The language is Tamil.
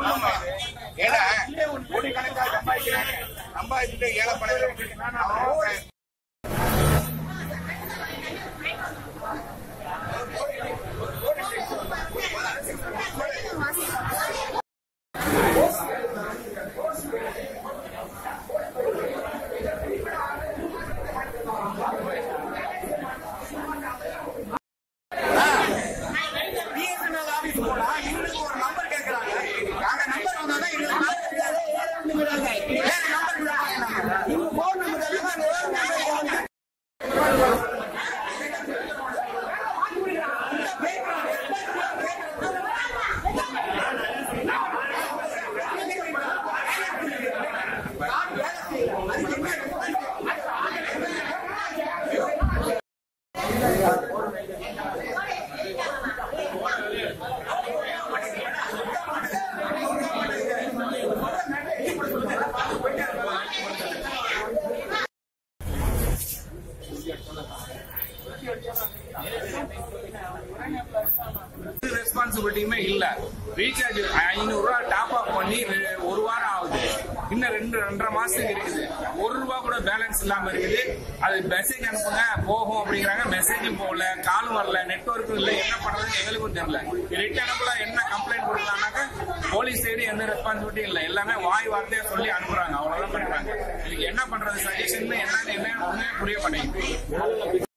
ஆமா. ஏன்னா கோடிக்கணக்காக சம்பாதிக்கிறாங்க சம்பாதிச்சுட்டு ஏழை பழைய பிஎஸ்என்எல் ஆபீஸ் போனா இவங்களுக்கு ஒரு நம்பர் கேக்குறாங்க அந்த நம்பர் வந்தாதான் எங்களுக்கு கால் தெரியாது, வேற ஒண்ணும் விடாது. வேற நம்பர் விடாது நாங்க. இவங்க போன் நம்பர் தருவாங்க, அந்த வேற நம்பர் போவாங்க. ரெஸ்பான்சிபிலிட்டியுமே இல்ல ரீசார்ஜ் ஐநூறு ரூபா டாப் அப் பண்ணி ரெ- ஒரு வாரம் ஆகுது இன்னும் ரெண்டு ரெண்டரை மாசத்துக்கு இருக்குது ஒரு ரூபா கூட பேலன்ஸ் இல்லாம இருக்குது அது மெசேஜ் அனுப்புங்க போகும் அப்படிங்கிறாங்க மெசேஜும் போகல காலும் வரல நெட்ஒர்க்கும் இல்ல என்ன பண்றதுன்னு எங்களுக்கும் தெரியல ரிட்டன் அனுப்பல என்ன கம்ப்ளைண்ட் கொடுக்கலாம்னாக்க போலீஸ் சைடு எந்த ரெஸ்பான்சிபிலிட்டியும் இல்ல எல்லாமே வாய் வார்த்தையா சொல்லி அனுப்புறாங்க அவ்வளவுதான் பண்றாங்க இதுக்கு என்ன பண்றது சஜஷன் என்னன்னு என்ன ஒண்ணுமே புரிய மாட்டேங்குது